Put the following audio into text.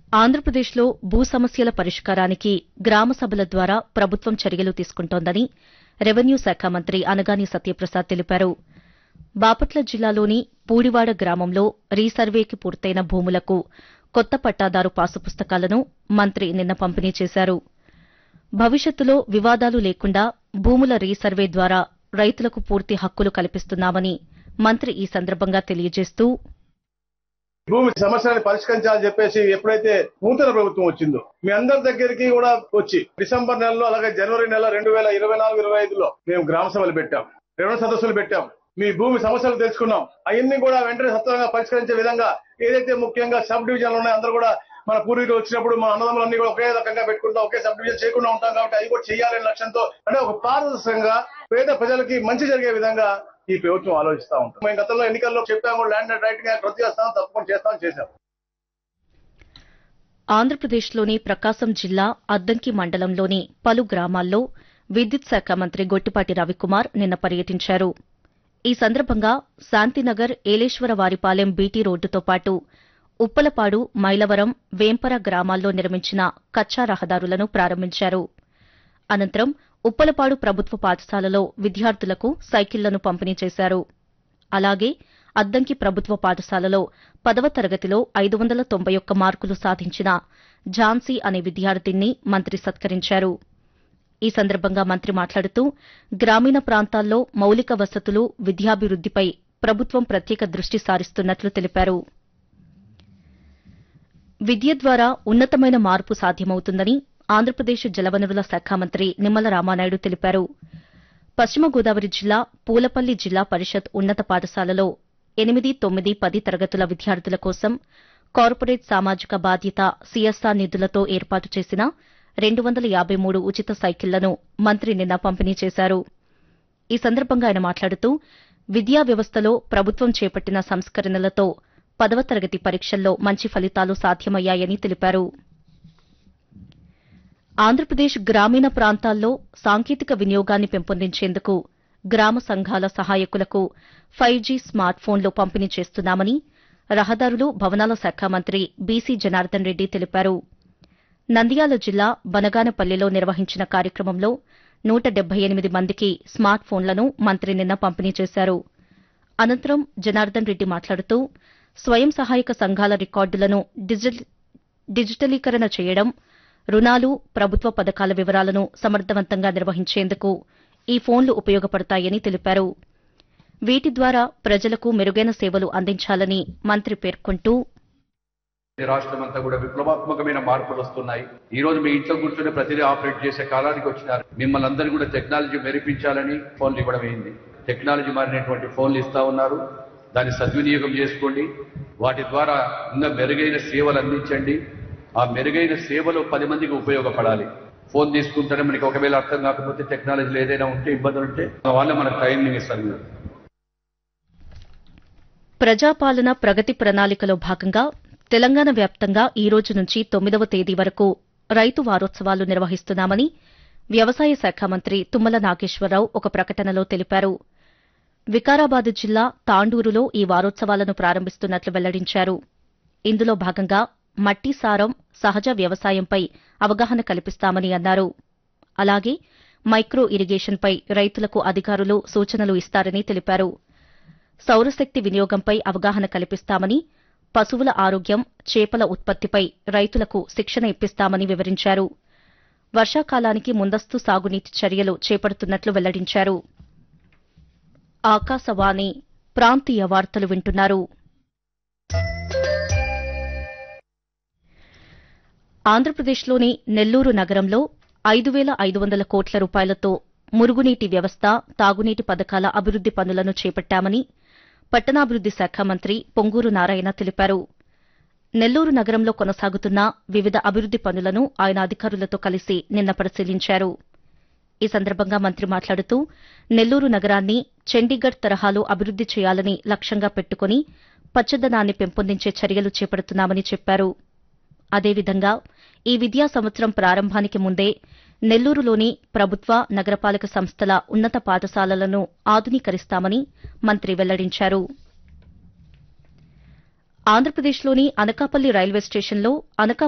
ఆంధ్రప్రదేశ్లో భూ సమస్యల పరిష్కారానికి గ్రామ సభల ద్వారా ప్రభుత్వం చర్యలు తీసుకుంటోందని రెవెన్యూ శాఖ మంత్రి అనగాని సత్యప్రసాద్ తెలిపారు బాపట్ల జిల్లాలోని పూడివాడ గ్రామంలో రీసర్వేకి పూర్తయిన భూములకు కొత్త పట్టాదారు పాసు పుస్తకాలను మంత్రి నిన్న పంపిణీ చేశారు భవిష్యత్తులో వివాదాలు లేకుండా భూముల రీసర్వే ద్వారా రైతులకు పూర్తి హక్కులు కల్పిస్తున్నామని మంత్రి ఈ సందర్భంగా తెలియజేస్తూ భూమి సమస్యలను పరిష్కరించాలని చెప్పేసి ఎప్పుడైతే నూతన ప్రభుత్వం వచ్చిందో మీ అందరి దగ్గరికి కూడా వచ్చి డిసెంబర్ నెలలో అలాగే జనవరి నెల రెండు వేల ఇరవై నాలుగు ఇరవై ఐదులో మేము గ్రామ సభలు పెట్టాం రెవెన్యూ సదస్సులు పెట్టాం మీ భూమి సమస్యలు తెలుసుకున్నాం అవన్నీ కూడా వెంటనే సత్వరంగా పరిష్కరించే విధంగా ఏదైతే ముఖ్యంగా సబ్ డివిజన్లు ఉన్నాయో అందరూ కూడా మన పూర్వీకులు వచ్చినప్పుడు మన అన్నదమ్ములన్నీ కూడా ఒకే రకంగా పెట్టుకుంటాం ఒకే సబ్ డివిజన్ చేయకుండా ఉంటాం కాబట్టి అవి కూడా చేయాలనే లక్ష్యంతో అంటే ఒక పారదర్శకంగా పేద ప్రజలకి మంచి జరిగే విధంగా ఈ ప్రభుత్వం ఆలోచిస్తా ఉంటాం మేము గతంలో ఎన్నికల్లో చెప్పాము ల్యాండ్ అండ్ రైట్ రద్దు చేస్తాం తప్పకుండా చేస్తామని చేశాం ఆంధ్రప్రదేశ్లోని ప్రకాశం జిల్లా అద్దంకి మండలంలోని పలు గ్రామాల్లో విద్యుత్ శాఖ మంత్రి గొట్టిపాటి రవికుమార్ నిన్న పర్యటించారు ఈ సందర్భంగా శాంతినగర్ ఏలేశ్వరవారిపాలెం బీటీ రోడ్డుతో పాటు ఉప్పలపాడు మైలవరం వేంపర గ్రామాల్లో నిర్మించిన కచ్చా రహదారులను ప్రారంభించారు అనంతరం ఉప్పలపాడు ప్రభుత్వ పాఠశాలలో విద్యార్థులకు సైకిళ్లను పంపిణీ చేశారు అలాగే అద్దంకి ప్రభుత్వ పాఠశాలలో పదవ తరగతిలో ఐదు వందల తొంభై ఒక్క మార్కులు సాధించిన ఝాన్సీ అనే విద్యార్థిని మంత్రి సత్కరించారు ఈ సందర్భంగా మంత్రి మాట్లాడుతూ గ్రామీణ ప్రాంతాల్లో మౌలిక వసతులు విద్యాభివృద్దిపై ప్రభుత్వం ప్రత్యేక దృష్టి సారిస్తున్నట్లు తెలిపారు విద్య ద్వారా ఉన్నతమైన మార్పు సాధ్యమవుతుందని ఆంధ్రప్రదేశ్ జలవనరుల శాఖ మంత్రి నిమ్మల రామానాయుడు తెలిపారు పశ్చిమ గోదావరి జిల్లా పూలపల్లి జిల్లా పరిషత్ ఉన్నత పాఠశాలలో ఎనిమిది తొమ్మిది పది తరగతుల విద్యార్థుల కోసం కార్పొరేట్ సామాజిక బాధ్యత సీఎస్ఆర్ నిధులతో ఏర్పాటు చేసిన రెండు వందల యాబై మూడు ఉచిత సైకిళ్లను మంత్రి నిన్న పంపిణీ చేశారు ఈ సందర్భంగా ఆయన మాట్లాడుతూ విద్యా వ్యవస్థలో ప్రభుత్వం చేపట్టిన సంస్కరణలతో పదవ తరగతి పరీక్షల్లో మంచి ఫలితాలు సాధ్యమయ్యాయని తెలిపారు ఆంధ్రప్రదేశ్ గ్రామీణ ప్రాంతాల్లో సాంకేతిక వినియోగాన్ని పెంపొందించేందుకు గ్రామ సంఘాల సహాయకులకు ఫైవ్ జీ స్మార్ట్ ఫోన్లు పంపిణీ చేస్తున్నామని రహదారులు భవనాల శాఖ మంత్రి బీసీ జనార్దన్ రెడ్డి తెలిపారు నంద్యాల జిల్లా బనగానపల్లిలో నిర్వహించిన కార్యక్రమంలో నూట డెబ్బై ఎనిమిది మందికి స్మార్ట్ ఫోన్లను మంత్రి నిన్న పంపిణీ చేశారు అనంతరం జనార్దన్ రెడ్డి మాట్లాడుతూ స్వయం సహాయక సంఘాల రికార్డులను డిజిటలీకరణ చేయడం రుణాలు ప్రభుత్వ పథకాల వివరాలను సమర్థవంతంగా నిర్వహించేందుకు ఈ ఫోన్లు ఉపయోగపడతాయని తెలిపారు వీటి ద్వారా ప్రజలకు మెరుగైన సేవలు అందించాలని మంత్రి పేర్కొంటూ రాష్ట్రం అంతా కూడా విప్లవాత్మకమైన మార్పులు వస్తున్నాయి ఈ రోజు మీ ఇంట్లో కూర్చొని ప్రతిదీ ఆపరేట్ చేసే కాలానికి వచ్చినారు మిమ్మల్ని అందరూ కూడా టెక్నాలజీ మెరిపించాలని ఫోన్లు ఇవ్వడం అయింది టెక్నాలజీ మారినటువంటి ఫోన్లు ఇస్తా ఉన్నారు దాన్ని సద్వినియోగం చేసుకోండి వాటి ద్వారా ఇంకా మెరుగైన సేవలు అందించండి ఆ మెరుగైన సేవలు పది మందికి ఉపయోగపడాలి ఫోన్ తీసుకుంటేనే మనకి ఒకవేళ అర్థం కాకపోతే టెక్నాలజీలో ఏదైనా ఉంటే ఇబ్బందులు ఉంటే వాళ్ళే మనకు ట్రైనింగ్ ఇస్తారు ప్రజాపాలన ప్రగతి ప్రణాళికలో భాగంగా తెలంగాణ వ్యాప్తంగా ఈ రోజు నుంచి తొమ్మిదవ తేదీ వరకు రైతు వారోత్సవాలు నిర్వహిస్తున్నామని వ్యవసాయ శాఖ మంత్రి తుమ్మల నాగేశ్వరరావు ఒక ప్రకటనలో తెలిపారు వికారాబాద్ జిల్లా తాండూరులో ఈ వారోత్సవాలను ప్రారంభిస్తున్నట్లు వెల్లడించారు ఇందులో భాగంగా మట్టి సారం సహజ వ్యవసాయంపై అవగాహన కల్పిస్తామని అన్నారు అలాగే మైక్రో ఇరిగేషన్పై రైతులకు అధికారులు సూచనలు ఇస్తారని తెలిపారు సౌరశక్తి వినియోగంపై అవగాహన కల్పిస్తామని పశువుల ఆరోగ్యం చేపల ఉత్పత్తిపై రైతులకు శిక్షణ ఇప్పిస్తామని వివరించారు వర్షాకాలానికి ముందస్తు సాగునీటి చర్యలు చేపడుతున్నట్లు వెల్లడించారు ఆకాశవాణి ప్రాంతీయ వార్తలు వింటున్నారు ఆంధ్రప్రదేశ్లోని నెల్లూరు నగరంలో ఐదు వేల ఐదు వందల కోట్ల రూపాయలతో మురుగునీటి వ్యవస్థ తాగునీటి పథకాల అభివృద్ది పనులను చేపట్టామని పట్టణాభివృద్ది శాఖ మంత్రి పొంగూరు నారాయణ తెలిపారు నెల్లూరు నగరంలో కొనసాగుతున్న వివిధ అభివృద్ది పనులను ఆయన అధికారులతో కలిసి నిన్న పరిశీలించారు ఈ సందర్భంగా మంత్రి మాట్లాడుతూ నెల్లూరు నగరాన్ని చండీగఢ్ తరహాలో అభివృద్ది చేయాలని లక్ష్యంగా పెట్టుకుని పచ్చదనాన్ని పెంపొందించే చర్యలు చేపడుతున్నామని చెప్పారు అదేవిధంగా ఈ విద్యా సంవత్సరం ప్రారంభానికి ముందే నెల్లూరులోని ప్రభుత్వ నగరపాలక సంస్థల ఉన్నత పాఠశాలలను ఆధునీకరిస్తామని మంత్రి వెల్లడించారు ఆంధ్రప్రదేశ్లోని అనకాపల్లి రైల్వే స్టేషన్లో అనకా